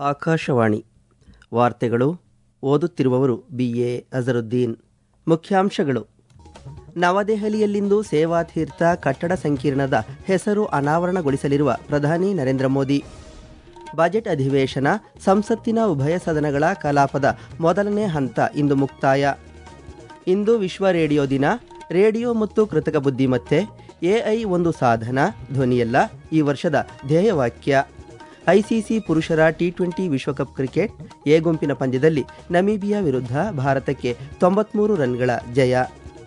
ಆಕಾಶವಾಣಿ ವಾರ್ತೆಗಳು ಓದುತ್ತಿರುವವರು B A Azharuddin ಮುಖ್ಯಾಂಶಗಳು ನವದೆಹಲಿಯಲ್ಲಿಂದು ಸೇವಾತೀರ್ಥ ಕಟ್ಟಡ ಸಂಕೀರ್ಣದ ಹೆಸರು ಅನಾವರಣಗೊಳಿಸಲಿರುವ ಪ್ರಧಾನಿ ನರೇಂದ್ರ ಮೋದಿ ಬಜೆಟ್ ಅಧಿವೇಶನ ಸಂಸತ್ತಿನ ಉಭಯ ಸದನಗಳ ಕಲಾಪದ ಮೊದಲನೇ ಹಂತ ಇಂದು ಮುಕ್ತಾಯ ಇಂದು ವಿಶ್ವ ರೇಡಿಯೋ ದಿನ ರೇಡಿಯೋ ಮತ್ತು ಕೃತಕ ಬುದ್ಧಿಮತ್ತೆ ಎಐ ಒಂದು ಸಾಧನ ಧ್ವನಿಯಲ್ಲ ಈ ವರ್ಷದ ಧ್ಯೇಯವಾಕ್ಯ ಐಸಿಸಿ ಪುರುಷರ ಟಿ ಟ್ವೆಂಟಿ ವಿಶ್ವಕಪ್ ಕ್ರಿಕೆಟ್ ಎ ಗುಂಪಿನ ಪಂದ್ಯದಲ್ಲಿ ನಮೀಬಿಯಾ ವಿರುದ್ಧ ಭಾರತಕ್ಕೆ ತೊಂಬತ್ಮೂರು ರನ್ಗಳ ಜಯ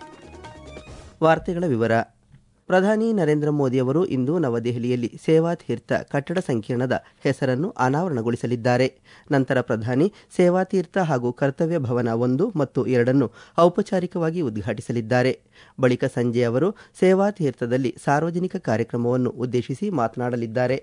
ವಾರ್ತೆಗಳ ವಿವರ ಪ್ರಧಾನಿ ನರೇಂದ್ರ ಮೋದಿಯವರು ಇಂದು ನವದೆಹಲಿಯಲ್ಲಿ ಸೇವಾತೀರ್ಥ ಕಟ್ಟಡ ಸಂಕೀರ್ಣದ ಹೆಸರನ್ನು ಅನಾವರಣಗೊಳಿಸಲಿದ್ದಾರೆ ನಂತರ ಪ್ರಧಾನಿ ಸೇವಾತೀರ್ಥ ಹಾಗೂ ಕರ್ತವ್ಯ ಭವನ ಒಂದು ಮತ್ತು ಎರಡನ್ನು ಔಪಚಾರಿಕವಾಗಿ ಉದ್ಘಾಟಿಸಲಿದ್ದಾರೆ ಬಳಿಕ ಸಂಜೆ ಅವರು ಸೇವಾತೀರ್ಥದಲ್ಲಿ ಸಾರ್ವಜನಿಕ ಕಾರ್ಯಕ್ರಮವನ್ನು ಉದ್ದೇಶಿಸಿ ಮಾತನಾಡಲಿದ್ದಾರೆ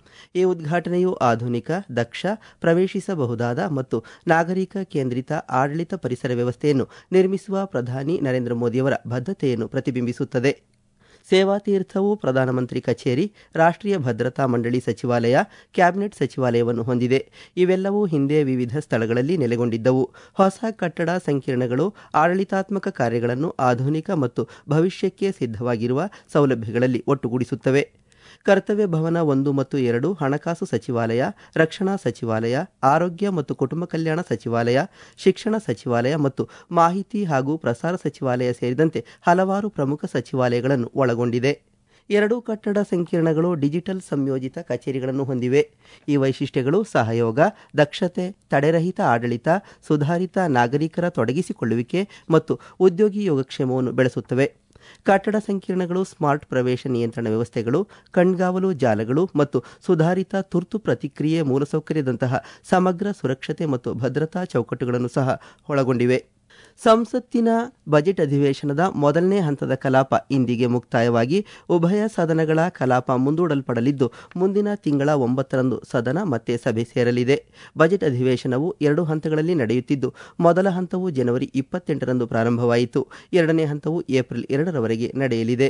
ಈ ಉದ್ಘಾಟನೆಯು ಆಧುನಿಕ ದಕ್ಷ ಪ್ರವೇಶಿಸಬಹುದಾದ ಮತ್ತು ನಾಗರಿಕ ಕೇಂದ್ರಿತ ಆಡಳಿತ ಪರಿಸರ ವ್ಯವಸ್ಥೆಯನ್ನು ನಿರ್ಮಿಸುವ ಪ್ರಧಾನಿ ನರೇಂದ್ರ ಮೋದಿಯವರ ಬದ್ಧತೆಯನ್ನು ಪ್ರತಿಬಿಂಬಿಸುತ್ತದೆ ಸೇವಾತೀರ್ಥವು ಪ್ರಧಾನಮಂತ್ರಿ ಕಚೇರಿ ರಾಷ್ಟ್ರೀಯ ಭದ್ರತಾ ಮಂಡಳಿ ಸಚಿವಾಲಯ ಕ್ಯಾಬಿನೆಟ್ ಸಚಿವಾಲಯವನ್ನು ಹೊಂದಿದೆ ಇವೆಲ್ಲವೂ ಹಿಂದೆ ವಿವಿಧ ಸ್ಥಳಗಳಲ್ಲಿ ನೆಲೆಗೊಂಡಿದ್ದವು ಹೊಸ ಕಟ್ಟಡ ಸಂಕೀರ್ಣಗಳು ಆಡಳಿತಾತ್ಮಕ ಕಾರ್ಯಗಳನ್ನು ಆಧುನಿಕ ಮತ್ತು ಭವಿಷ್ಯಕ್ಕೆ ಸಿದ್ಧವಾಗಿರುವ ಸೌಲಭ್ಯಗಳಲ್ಲಿ ಒಟ್ಟುಗೂಡಿಸುತ್ತವೆ ಕರ್ತವ್ಯ ಭವನ ಒಂದು ಮತ್ತು ಎರಡು ಹಣಕಾಸು ಸಚಿವಾಲಯ ರಕ್ಷಣಾ ಸಚಿವಾಲಯ ಆರೋಗ್ಯ ಮತ್ತು ಕುಟುಂಬ ಕಲ್ಯಾಣ ಸಚಿವಾಲಯ ಶಿಕ್ಷಣ ಸಚಿವಾಲಯ ಮತ್ತು ಮಾಹಿತಿ ಹಾಗೂ ಪ್ರಸಾರ ಸಚಿವಾಲಯ ಸೇರಿದಂತೆ ಹಲವಾರು ಪ್ರಮುಖ ಸಚಿವಾಲಯಗಳನ್ನು ಒಳಗೊಂಡಿದೆ ಎರಡೂ ಕಟ್ಟಡ ಸಂಕೀರ್ಣಗಳು ಡಿಜಿಟಲ್ ಸಂಯೋಜಿತ ಕಚೇರಿಗಳನ್ನು ಹೊಂದಿವೆ ಈ ವೈಶಿಷ್ಟ್ಯಗಳು ಸಹಯೋಗ ದಕ್ಷತೆ ತಡೆರಹಿತ ಆಡಳಿತ ಸುಧಾರಿತ ನಾಗರಿಕರ ತೊಡಗಿಸಿಕೊಳ್ಳುವಿಕೆ ಮತ್ತು ಉದ್ಯೋಗಿ ಯೋಗಕ್ಷೇಮವನ್ನು ಬೆಳೆಸುತ್ತವೆ ಕಟ್ಟಡ ಸಂಕೀರ್ಣಗಳು ಸ್ಮಾರ್ಟ್ ಪ್ರವೇಶ ನಿಯಂತ್ರಣ ವ್ಯವಸ್ಥೆಗಳು ಕಣ್ಗಾವಲು ಜಾಲಗಳು ಮತ್ತು ಸುಧಾರಿತ ತುರ್ತು ಪ್ರತಿಕ್ರಿಯೆ ಮೂಲಸೌಕರ್ಯದಂತಹ ಸಮಗ್ರ ಸುರಕ್ಷತೆ ಮತ್ತು ಭದ್ರತಾ ಚೌಕಟ್ಟುಗಳನ್ನು ಸಹ ಒಳಗೊಂಡಿವೆ ಸಂಸತ್ತಿನ ಬಜೆಟ್ ಅಧಿವೇಶನದ ಮೊದಲನೇ ಹಂತದ ಕಲಾಪ ಇಂದಿಗೆ ಮುಕ್ತಾಯವಾಗಿ ಉಭಯ ಸದನಗಳ ಕಲಾಪ ಮುಂದೂಡಲ್ಪಡಲಿದ್ದು ಮುಂದಿನ ತಿಂಗಳ ಒಂಬತ್ತರಂದು ಸದನ ಮತ್ತೆ ಸಭೆ ಸೇರಲಿದೆ ಬಜೆಟ್ ಅಧಿವೇಶನವು ಎರಡು ಹಂತಗಳಲ್ಲಿ ನಡೆಯುತ್ತಿದ್ದು ಮೊದಲ ಹಂತವು ಜನವರಿ ಇಪ್ಪತ್ತೆಂಟರಂದು ಪ್ರಾರಂಭವಾಯಿತು ಎರಡನೇ ಹಂತವು ಏಪ್ರಿಲ್ ಎರಡರವರೆಗೆ ನಡೆಯಲಿದೆ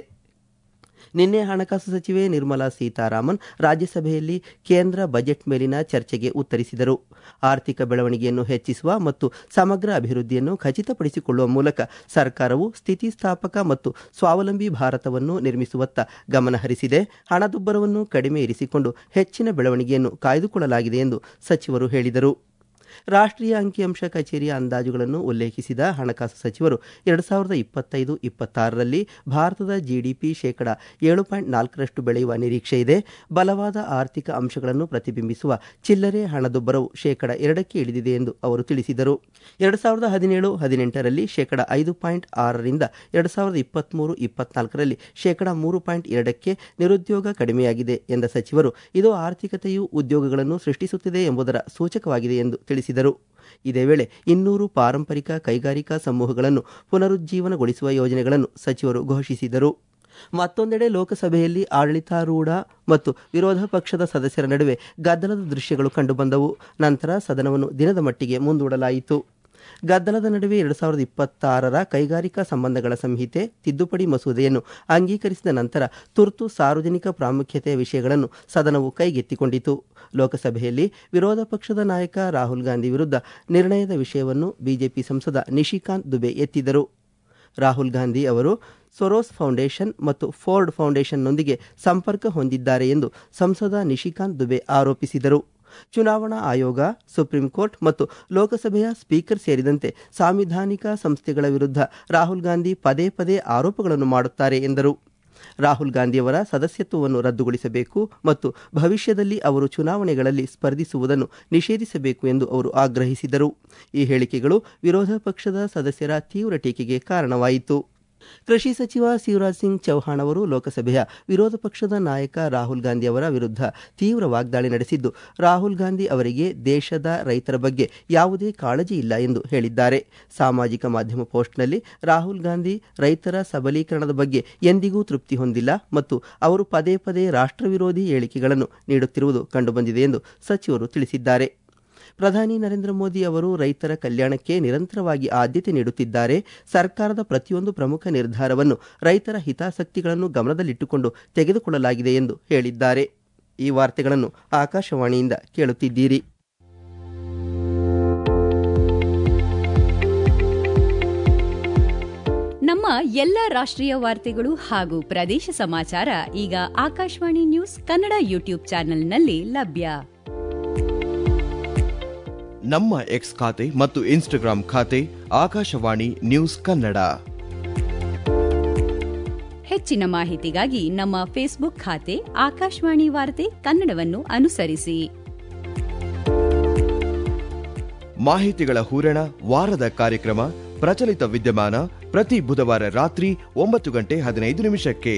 ನಿನ್ನೆ ಹಣಕಾಸು ಸಚಿವೆ ನಿರ್ಮಲಾ ಸೀತಾರಾಮನ್ ರಾಜ್ಯಸಭೆಯಲ್ಲಿ ಕೇಂದ್ರ ಬಜೆಟ್ ಮೇಲಿನ ಚರ್ಚೆಗೆ ಉತ್ತರಿಸಿದರು ಆರ್ಥಿಕ ಬೆಳವಣಿಗೆಯನ್ನು ಹೆಚ್ಚಿಸುವ ಮತ್ತು ಸಮಗ್ರ ಅಭಿವೃದ್ಧಿಯನ್ನು ಖಚಿತಪಡಿಸಿಕೊಳ್ಳುವ ಮೂಲಕ ಸರ್ಕಾರವು ಸ್ಥಿತಿಸ್ಥಾಪಕ ಮತ್ತು ಸ್ವಾವಲಂಬಿ ಭಾರತವನ್ನು ನಿರ್ಮಿಸುವತ್ತ ಗಮನಹರಿಸಿದೆ ಹಣದುಬ್ಬರವನ್ನು ಕಡಿಮೆ ಇರಿಸಿಕೊಂಡು ಹೆಚ್ಚಿನ ಬೆಳವಣಿಗೆಯನ್ನು ಕಾಯ್ದುಕೊಳ್ಳಲಾಗಿದೆ ಎಂದು ಸಚಿವರು ಹೇಳಿದರು ರಾಷ್ಟ್ರೀಯ ಅಂಕಿಅಂಶ ಕಚೇರಿಯ ಅಂದಾಜುಗಳನ್ನು ಉಲ್ಲೇಖಿಸಿದ ಹಣಕಾಸು ಸಚಿವರು ಎರಡು ಸಾವಿರದ ಇಪ್ಪತ್ತೈದು ಇಪ್ಪತ್ತಾರರಲ್ಲಿ ಭಾರತದ ಜಿಡಿಪಿ ಶೇಕಡ ಏಳು ಪಾಯಿಂಟ್ ನಾಲ್ಕರಷ್ಟು ಬೆಳೆಯುವ ನಿರೀಕ್ಷೆ ಇದೆ ಬಲವಾದ ಆರ್ಥಿಕ ಅಂಶಗಳನ್ನು ಪ್ರತಿಬಿಂಬಿಸುವ ಚಿಲ್ಲರೆ ಹಣದುಬ್ಬರವು ಶೇಕಡ ಎರಡಕ್ಕೆ ಇಳಿದಿದೆ ಎಂದು ಅವರು ತಿಳಿಸಿದರು ಎರಡು ಸಾವಿರದ ಹದಿನೇಳು ಹದಿನೆಂಟರಲ್ಲಿ ಶೇಕಡ ಐದು ಪಾಯಿಂಟ್ ಆರರಿಂದ ಎರಡು ಸಾವಿರದ ಇಪ್ಪತ್ತ್ಮೂರು ಇಪ್ಪತ್ನಾಲ್ಕರಲ್ಲಿ ಶೇಕಡ ಮೂರು ಪಾಯಿಂಟ್ ಎರಡಕ್ಕೆ ನಿರುದ್ಯೋಗ ಕಡಿಮೆಯಾಗಿದೆ ಎಂದ ಸಚಿವರು ಇದು ಆರ್ಥಿಕತೆಯು ಉದ್ಯೋಗಗಳನ್ನು ಸೃಷ್ಟಿಸುತ್ತಿದೆ ಎಂಬುದರ ಸೂಚಕವಾಗಿದೆ ಎಂದು ತಿಳಿಸಿದರು ಇದೇ ವೇಳೆ ಇನ್ನೂರು ಪಾರಂಪರಿಕ ಕೈಗಾರಿಕಾ ಸಮೂಹಗಳನ್ನು ಪುನರುಜ್ಜೀವನಗೊಳಿಸುವ ಯೋಜನೆಗಳನ್ನು ಸಚಿವರು ಘೋಷಿಸಿದರು ಮತ್ತೊಂದೆಡೆ ಲೋಕಸಭೆಯಲ್ಲಿ ಆಡಳಿತಾರೂಢ ಮತ್ತು ವಿರೋಧ ಪಕ್ಷದ ಸದಸ್ಯರ ನಡುವೆ ಗದ್ದಲದ ದೃಶ್ಯಗಳು ಕಂಡುಬಂದವು ನಂತರ ಸದನವನ್ನು ದಿನದ ಮಟ್ಟಿಗೆ ಮುಂದೂಡಲಾಯಿತು ಗದ್ದಲದ ನಡುವೆ ಎರಡು ಸಾವಿರದ ಇಪ್ಪತ್ತಾರರ ಕೈಗಾರಿಕಾ ಸಂಬಂಧಗಳ ಸಂಹಿತೆ ತಿದ್ದುಪಡಿ ಮಸೂದೆಯನ್ನು ಅಂಗೀಕರಿಸಿದ ನಂತರ ತುರ್ತು ಸಾರ್ವಜನಿಕ ಪ್ರಾಮುಖ್ಯತೆಯ ವಿಷಯಗಳನ್ನು ಸದನವು ಕೈಗೆತ್ತಿಕೊಂಡಿತು ಲೋಕಸಭೆಯಲ್ಲಿ ವಿರೋಧ ಪಕ್ಷದ ನಾಯಕ ರಾಹುಲ್ ಗಾಂಧಿ ವಿರುದ್ಧ ನಿರ್ಣಯದ ವಿಷಯವನ್ನು ಬಿಜೆಪಿ ಸಂಸದ ನಿಶಿಕಾಂತ್ ದುಬೆ ಎತ್ತಿದರು ರಾಹುಲ್ ಗಾಂಧಿ ಅವರು ಸೊರೋಸ್ ಫೌಂಡೇಶನ್ ಮತ್ತು ಫೋರ್ಡ್ ಫೌಂಡೇಶನ್ನೊಂದಿಗೆ ಸಂಪರ್ಕ ಹೊಂದಿದ್ದಾರೆ ಎಂದು ಸಂಸದ ನಿಶಿಕಾಂತ್ ದುಬೆ ಆರೋಪಿಸಿದರು ಚುನಾವಣಾ ಆಯೋಗ ಸುಪ್ರೀಂ ಕೋರ್ಟ್ ಮತ್ತು ಲೋಕಸಭೆಯ ಸ್ಪೀಕರ್ ಸೇರಿದಂತೆ ಸಾಂವಿಧಾನಿಕ ಸಂಸ್ಥೆಗಳ ವಿರುದ್ಧ ರಾಹುಲ್ ಗಾಂಧಿ ಪದೇ ಪದೇ ಆರೋಪಗಳನ್ನು ಮಾಡುತ್ತಾರೆ ಎಂದರು ರಾಹುಲ್ ಗಾಂಧಿಯವರ ಸದಸ್ಯತ್ವವನ್ನು ರದ್ದುಗೊಳಿಸಬೇಕು ಮತ್ತು ಭವಿಷ್ಯದಲ್ಲಿ ಅವರು ಚುನಾವಣೆಗಳಲ್ಲಿ ಸ್ಪರ್ಧಿಸುವುದನ್ನು ನಿಷೇಧಿಸಬೇಕು ಎಂದು ಅವರು ಆಗ್ರಹಿಸಿದರು ಈ ಹೇಳಿಕೆಗಳು ವಿರೋಧ ಪಕ್ಷದ ಸದಸ್ಯರ ತೀವ್ರ ಟೀಕೆಗೆ ಕಾರಣವಾಯಿತು ಕೃಷಿ ಸಚಿವ ಶಿವರಾಜ್ ಸಿಂಗ್ ಚೌಹಾಣ್ ಅವರು ಲೋಕಸಭೆಯ ವಿರೋಧ ಪಕ್ಷದ ನಾಯಕ ರಾಹುಲ್ ಗಾಂಧಿ ಅವರ ವಿರುದ್ಧ ತೀವ್ರ ವಾಗ್ದಾಳಿ ನಡೆಸಿದ್ದು ರಾಹುಲ್ ಗಾಂಧಿ ಅವರಿಗೆ ದೇಶದ ರೈತರ ಬಗ್ಗೆ ಯಾವುದೇ ಕಾಳಜಿ ಇಲ್ಲ ಎಂದು ಹೇಳಿದ್ದಾರೆ ಸಾಮಾಜಿಕ ಮಾಧ್ಯಮ ಪೋಸ್ಟ್ನಲ್ಲಿ ರಾಹುಲ್ ಗಾಂಧಿ ರೈತರ ಸಬಲೀಕರಣದ ಬಗ್ಗೆ ಎಂದಿಗೂ ತೃಪ್ತಿ ಹೊಂದಿಲ್ಲ ಮತ್ತು ಅವರು ಪದೇ ಪದೇ ರಾಷ್ಟ್ರ ವಿರೋಧಿ ಹೇಳಿಕೆಗಳನ್ನು ನೀಡುತ್ತಿರುವುದು ಕಂಡುಬಂದಿದೆ ಎಂದು ಸಚಿವರು ತಿಳಿಸಿದ್ದಾರೆ ಪ್ರಧಾನಿ ನರೇಂದ್ರ ಮೋದಿ ಅವರು ರೈತರ ಕಲ್ಯಾಣಕ್ಕೆ ನಿರಂತರವಾಗಿ ಆದ್ಯತೆ ನೀಡುತ್ತಿದ್ದಾರೆ ಸರ್ಕಾರದ ಪ್ರತಿಯೊಂದು ಪ್ರಮುಖ ನಿರ್ಧಾರವನ್ನು ರೈತರ ಹಿತಾಸಕ್ತಿಗಳನ್ನು ಗಮನದಲ್ಲಿಟ್ಟುಕೊಂಡು ತೆಗೆದುಕೊಳ್ಳಲಾಗಿದೆ ಎಂದು ಹೇಳಿದ್ದಾರೆ ಈ ವಾರ್ತೆಗಳನ್ನು ಆಕಾಶವಾಣಿಯಿಂದ ಕೇಳುತ್ತಿದ್ದೀರಿ ಎಲ್ಲ ರಾಷ್ಟ್ರೀಯ ವಾರ್ತೆಗಳು ಹಾಗೂ ಪ್ರದೇಶ ಸಮಾಚಾರ ಈಗ ಆಕಾಶವಾಣಿ ನ್ಯೂಸ್ ಕನ್ನಡ ಯೂಟ್ಯೂಬ್ ಚಾನೆಲ್ನಲ್ಲಿ ಲಭ್ಯ ನಮ್ಮ ಎಕ್ಸ್ ಖಾತೆ ಮತ್ತು ಇನ್ಸ್ಟಾಗ್ರಾಂ ಖಾತೆ ಆಕಾಶವಾಣಿ ನ್ಯೂಸ್ ಕನ್ನಡ ಹೆಚ್ಚಿನ ಮಾಹಿತಿಗಾಗಿ ನಮ್ಮ ಫೇಸ್ಬುಕ್ ಖಾತೆ ಆಕಾಶವಾಣಿ ವಾರ್ತೆ ಕನ್ನಡವನ್ನು ಅನುಸರಿಸಿ ಮಾಹಿತಿಗಳ ಹೂರಣ ವಾರದ ಕಾರ್ಯಕ್ರಮ ಪ್ರಚಲಿತ ವಿದ್ಯಮಾನ ಪ್ರತಿ ಬುಧವಾರ ರಾತ್ರಿ ಒಂಬತ್ತು ಗಂಟೆ ಹದಿನೈದು ನಿಮಿಷಕ್ಕೆ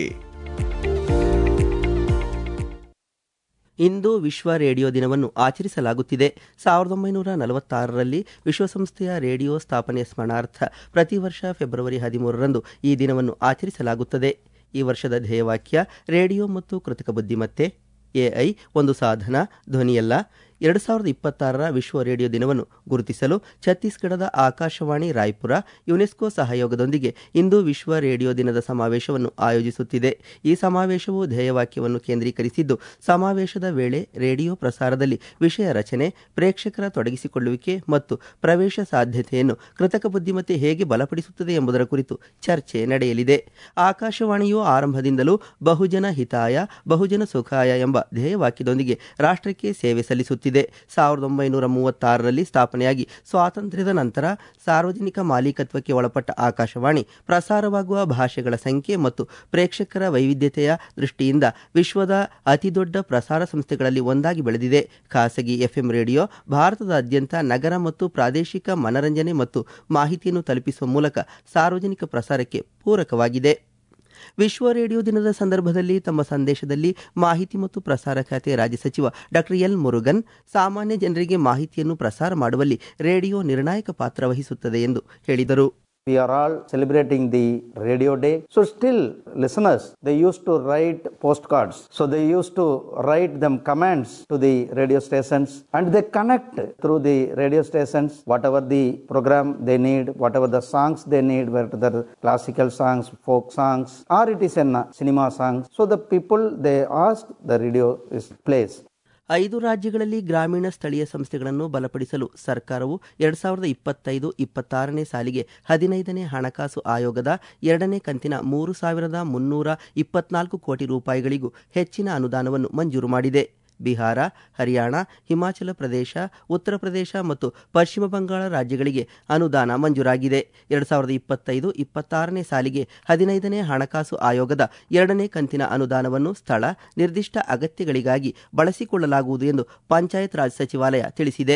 ಇಂದು ವಿಶ್ವ ರೇಡಿಯೋ ದಿನವನ್ನು ಆಚರಿಸಲಾಗುತ್ತಿದೆ ಸಾವಿರದ ಒಂಬೈನೂರ ನಲವತ್ತಾರರಲ್ಲಿ ವಿಶ್ವಸಂಸ್ಥೆಯ ರೇಡಿಯೋ ಸ್ಥಾಪನೆ ಸ್ಮರಣಾರ್ಥ ಪ್ರತಿ ವರ್ಷ ಫೆಬ್ರವರಿ ಹದಿಮೂರರಂದು ಈ ದಿನವನ್ನು ಆಚರಿಸಲಾಗುತ್ತದೆ ಈ ವರ್ಷದ ಧ್ಯೇಯವಾಕ್ಯ ರೇಡಿಯೋ ಮತ್ತು ಕೃತಕ ಬುದ್ಧಿಮತ್ತೆ ಎಐ ಒಂದು ಸಾಧನ ಧ್ವನಿಯಲ್ಲ ಎರಡು ಸಾವಿರದ ಇಪ್ಪತ್ತಾರರ ವಿಶ್ವ ರೇಡಿಯೋ ದಿನವನ್ನು ಗುರುತಿಸಲು ಛತ್ತೀಸ್ಗಢದ ಆಕಾಶವಾಣಿ ರಾಯ್ಪುರ ಯುನೆಸ್ಕೋ ಸಹಯೋಗದೊಂದಿಗೆ ಇಂದು ವಿಶ್ವ ರೇಡಿಯೋ ದಿನದ ಸಮಾವೇಶವನ್ನು ಆಯೋಜಿಸುತ್ತಿದೆ ಈ ಸಮಾವೇಶವು ಧ್ಯೇಯವಾಕ್ಯವನ್ನು ಕೇಂದ್ರೀಕರಿಸಿದ್ದು ಸಮಾವೇಶದ ವೇಳೆ ರೇಡಿಯೋ ಪ್ರಸಾರದಲ್ಲಿ ವಿಷಯ ರಚನೆ ಪ್ರೇಕ್ಷಕರ ತೊಡಗಿಸಿಕೊಳ್ಳುವಿಕೆ ಮತ್ತು ಪ್ರವೇಶ ಸಾಧ್ಯತೆಯನ್ನು ಕೃತಕ ಬುದ್ಧಿಮತ್ತೆ ಹೇಗೆ ಬಲಪಡಿಸುತ್ತದೆ ಎಂಬುದರ ಕುರಿತು ಚರ್ಚೆ ನಡೆಯಲಿದೆ ಆಕಾಶವಾಣಿಯು ಆರಂಭದಿಂದಲೂ ಬಹುಜನ ಹಿತಾಯ ಬಹುಜನ ಸುಖಾಯ ಎಂಬ ಧ್ಯೇಯವಾಕ್ಯದೊಂದಿಗೆ ರಾಷ್ಟ್ರಕ್ಕೆ ಸೇವೆ ಸಲ್ಲಿಸುತ್ತಿದೆ ಸಾವಿರದ ಒಂಬೈನೂರ ಮೂವತ್ತಾರರಲ್ಲಿ ಸ್ಥಾಪನೆಯಾಗಿ ಸ್ವಾತಂತ್ರ್ಯದ ನಂತರ ಸಾರ್ವಜನಿಕ ಮಾಲೀಕತ್ವಕ್ಕೆ ಒಳಪಟ್ಟ ಆಕಾಶವಾಣಿ ಪ್ರಸಾರವಾಗುವ ಭಾಷೆಗಳ ಸಂಖ್ಯೆ ಮತ್ತು ಪ್ರೇಕ್ಷಕರ ವೈವಿಧ್ಯತೆಯ ದೃಷ್ಟಿಯಿಂದ ವಿಶ್ವದ ಅತಿದೊಡ್ಡ ಪ್ರಸಾರ ಸಂಸ್ಥೆಗಳಲ್ಲಿ ಒಂದಾಗಿ ಬೆಳೆದಿದೆ ಖಾಸಗಿ ಎಫ್ಎಂ ರೇಡಿಯೋ ಭಾರತದಾದ್ಯಂತ ನಗರ ಮತ್ತು ಪ್ರಾದೇಶಿಕ ಮನರಂಜನೆ ಮತ್ತು ಮಾಹಿತಿಯನ್ನು ತಲುಪಿಸುವ ಮೂಲಕ ಸಾರ್ವಜನಿಕ ಪ್ರಸಾರಕ್ಕೆ ಪೂರಕವಾಗಿದೆ ವಿಶ್ವ ರೇಡಿಯೋ ದಿನದ ಸಂದರ್ಭದಲ್ಲಿ ತಮ್ಮ ಸಂದೇಶದಲ್ಲಿ ಮಾಹಿತಿ ಮತ್ತು ಪ್ರಸಾರ ಖಾತೆ ರಾಜ್ಯ ಸಚಿವ ಡಾಕ್ಟರ್ ಎಲ್ ಮುರುಗನ್ ಸಾಮಾನ್ಯ ಜನರಿಗೆ ಮಾಹಿತಿಯನ್ನು ಪ್ರಸಾರ ಮಾಡುವಲ್ಲಿ ರೇಡಿಯೋ ನಿರ್ಣಾಯಕ ಪಾತ್ರ ವಹಿಸುತ್ತದೆ ಎಂದು ಹೇಳಿದರು We are all celebrating the radio day. So still listeners, they used to write postcards. So they used to write them comments to the radio stations and they connect through the radio stations whatever the program they need, whatever the songs they need, whether classical songs, folk songs, or it is a cinema songs. So the people they ask, the radio is plays. ಐದು ರಾಜ್ಯಗಳಲ್ಲಿ ಗ್ರಾಮೀಣ ಸ್ಥಳೀಯ ಸಂಸ್ಥೆಗಳನ್ನು ಬಲಪಡಿಸಲು ಸರ್ಕಾರವು ಎರಡು ಸಾವಿರದ ಇಪ್ಪತ್ತೈದು ಇಪ್ಪತ್ತಾರನೇ ಸಾಲಿಗೆ ಹದಿನೈದನೇ ಹಣಕಾಸು ಆಯೋಗದ ಎರಡನೇ ಕಂತಿನ ಮೂರು ಸಾವಿರದ ಮುನ್ನೂರ ಇಪ್ಪತ್ನಾಲ್ಕು ಕೋಟಿ ರೂಪಾಯಿಗಳಿಗೂ ಹೆಚ್ಚಿನ ಅನುದಾನವನ್ನು ಮಂಜೂರು ಮಾಡಿದೆ ಬಿಹಾರ ಹರಿಯಾಣ ಹಿಮಾಚಲ ಪ್ರದೇಶ ಉತ್ತರ ಪ್ರದೇಶ ಮತ್ತು ಪಶ್ಚಿಮ ಬಂಗಾಳ ರಾಜ್ಯಗಳಿಗೆ ಅನುದಾನ ಮಂಜೂರಾಗಿದೆ ಎರಡು ಸಾವಿರದ ಇಪ್ಪತ್ತೈದು ಇಪ್ಪತ್ತಾರನೇ ಸಾಲಿಗೆ ಹದಿನೈದನೇ ಹಣಕಾಸು ಆಯೋಗದ ಎರಡನೇ ಕಂತಿನ ಅನುದಾನವನ್ನು ಸ್ಥಳ ನಿರ್ದಿಷ್ಟ ಅಗತ್ಯಗಳಿಗಾಗಿ ಬಳಸಿಕೊಳ್ಳಲಾಗುವುದು ಎಂದು ಪಂಚಾಯತ್ ರಾಜ್ ಸಚಿವಾಲಯ ತಿಳಿಸಿದೆ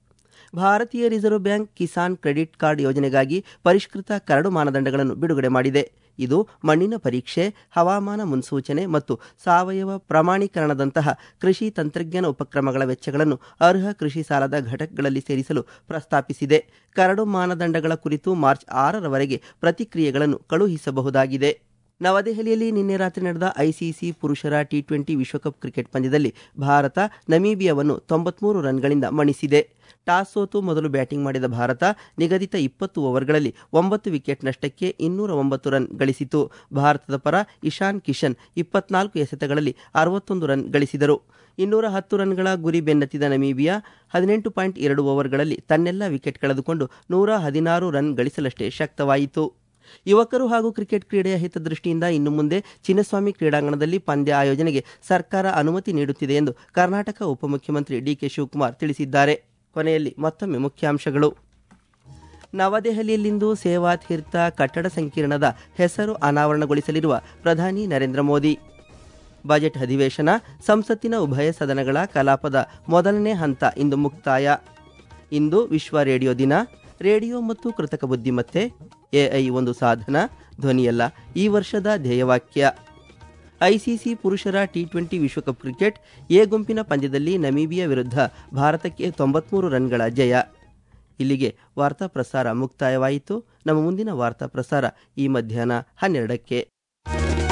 ಭಾರತೀಯ reserve bank Kisan credit card ಯೋಜನೆಗಾಗಿ ಪರಿಷ್ಕೃತ ಕರಡು ಮಾನದಂಡಗಳನ್ನು ಬಿಡುಗಡೆ ಮಾಡಿದೆ ಇದು ಮಣ್ಣಿನ ಪರೀಕ್ಷೆ ಹವಾಮಾನ ಮುನ್ಸೂಚನೆ ಮತ್ತು ಸಾವಯವ ಪ್ರಮಾಣೀಕರಣದಂತಹ ಕೃಷಿ ತಂತ್ರಜ್ಞಾನ ಉಪಕ್ರಮಗಳ ವೆಚ್ಚಗಳನ್ನು ಅರ್ಹ ಕೃಷಿ ಸಾಲದ ಘಟಕಗಳಲ್ಲಿ ಸೇರಿಸಲು ಪ್ರಸ್ತಾಪಿಸಿದೆ ಕರಡು ಮಾನದಂಡಗಳ ಕುರಿತು ಮಾರ್ಚ್ ಆರರವರೆಗೆ ಪ್ರತಿಕ್ರಿಯೆಗಳನ್ನು ಕಳುಹಿಸಬಹುದಾಗಿದೆ ನವದೆಹಲಿಯಲ್ಲಿ ನಿನ್ನೆ ರಾತ್ರಿ ನಡೆದ ಐಸಿಸಿ ಪುರುಷರ ಟಿ ಟ್ವೆಂಟಿ ವಿಶ್ವಕಪ್ ಕ್ರಿಕೆಟ್ ಪಂದ್ಯದಲ್ಲಿ ಭಾರತ ನಮೀಬಿಯಾವನ್ನು ತೊಂಬತ್ಮೂರು ರನ್ಗಳಿಂದ ಮಣಿಸಿದೆ ಟಾಸ್ ಸೋತು ಮೊದಲು ಬ್ಯಾಟಿಂಗ್ ಮಾಡಿದ ಭಾರತ ನಿಗದಿತ ಇಪ್ಪತ್ತು ಓವರ್ಗಳಲ್ಲಿ ಒಂಬತ್ತು ವಿಕೆಟ್ ನಷ್ಟಕ್ಕೆ ಇನ್ನೂರ ಒಂಬತ್ತು ರನ್ ಗಳಿಸಿತು ಭಾರತದ ಪರ ಇಶಾನ್ ಕಿಶನ್ ಇಪ್ಪತ್ನಾಲ್ಕು ಎಸೆತಗಳಲ್ಲಿ ಅರವತ್ತೊಂದು ರನ್ ಗಳಿಸಿದರು ಇನ್ನೂರ ಹತ್ತು ರನ್ಗಳ ಗುರಿ ಬೆನ್ನತ್ತಿದ ನಮೀಬಿಯಾ ಹದಿನೆಂಟು ಪಾಯಿಂಟ್ ಎರಡು ಓವರ್ಗಳಲ್ಲಿ ತನ್ನೆಲ್ಲ ವಿಕೆಟ್ ಕಳೆದುಕೊಂಡು ನೂರ ಹದಿನಾರು ರನ್ ಗಳಿಸಲಷ್ಟೇ ಶಕ್ತವಾಯಿತು ಯುವಕರು ಹಾಗೂ ಕ್ರಿಕೆಟ್ ಕ್ರೀಡೆಯ ಹಿತದೃಷ್ಟಿಯಿಂದ ಇನ್ನು ಮುಂದೆ ಚಿನ್ನಸ್ವಾಮಿ ಕ್ರೀಡಾಂಗಣದಲ್ಲಿ ಪಂದ್ಯ ಆಯೋಜನೆಗೆ ಸರ್ಕಾರ ಅನುಮತಿ ನೀಡುತ್ತಿದೆ ಎಂದು ಕರ್ನಾಟಕ ಉಪಮುಖ್ಯಮಂತ್ರಿ ಡಿಕೆ ಶಿವಕುಮಾರ್ ತಿಳಿಸಿದ್ದಾರೆ ಕೊನೆಯಲ್ಲಿ ಮತ್ತೊಮ್ಮೆ ಮುಖ್ಯಾಂಶಗಳು ನವದೆಹಲಿಯಲ್ಲಿಂದು ಸೇವಾತೀರ್ಥ ಕಟ್ಟಡ ಸಂಕೀರ್ಣದ ಹೆಸರು ಅನಾವರಣಗೊಳಿಸಲಿರುವ ಪ್ರಧಾನಿ ನರೇಂದ್ರ ಮೋದಿ ಬಜೆಟ್ ಅಧಿವೇಶನ ಸಂಸತ್ತಿನ ಉಭಯ ಸದನಗಳ ಕಲಾಪದ ಮೊದಲನೇ ಹಂತ ಇಂದು ಮುಕ್ತಾಯ ಇಂದು ವಿಶ್ವ ರೇಡಿಯೋ ದಿನ ರೇಡಿಯೋ ಮತ್ತು ಕೃತಕ ಬುದ್ಧಿಮತ್ತೆ ಎಐ ಒಂದು ಸಾಧನ ಧ್ವನಿಯಲ್ಲ ಈ ವರ್ಷದ ಧ್ಯೇಯವಾಕ್ಯ ಐಸಿಸಿ ಪುರುಷರ ಟಿ ಟ್ವೆಂಟಿ ವಿಶ್ವಕಪ್ ಕ್ರಿಕೆಟ್ ಎ ಗುಂಪಿನ ಪಂದ್ಯದಲ್ಲಿ ನಮೀಬಿಯಾ ವಿರುದ್ಧ ಭಾರತಕ್ಕೆ ತೊಂಬತ್ಮೂರು ರನ್ಗಳ ಜಯ ಇಲ್ಲಿಗೆ ವಾರ್ತಾ ಪ್ರಸಾರ ಮುಕ್ತಾಯವಾಯಿತು ನಮ್ಮ ಮುಂದಿನ ವಾರ್ತಾ ಪ್ರಸಾರ ಈ ಮಧ್ಯಾಹ್ನ ಹನ್ನೆರಡಕ್ಕೆ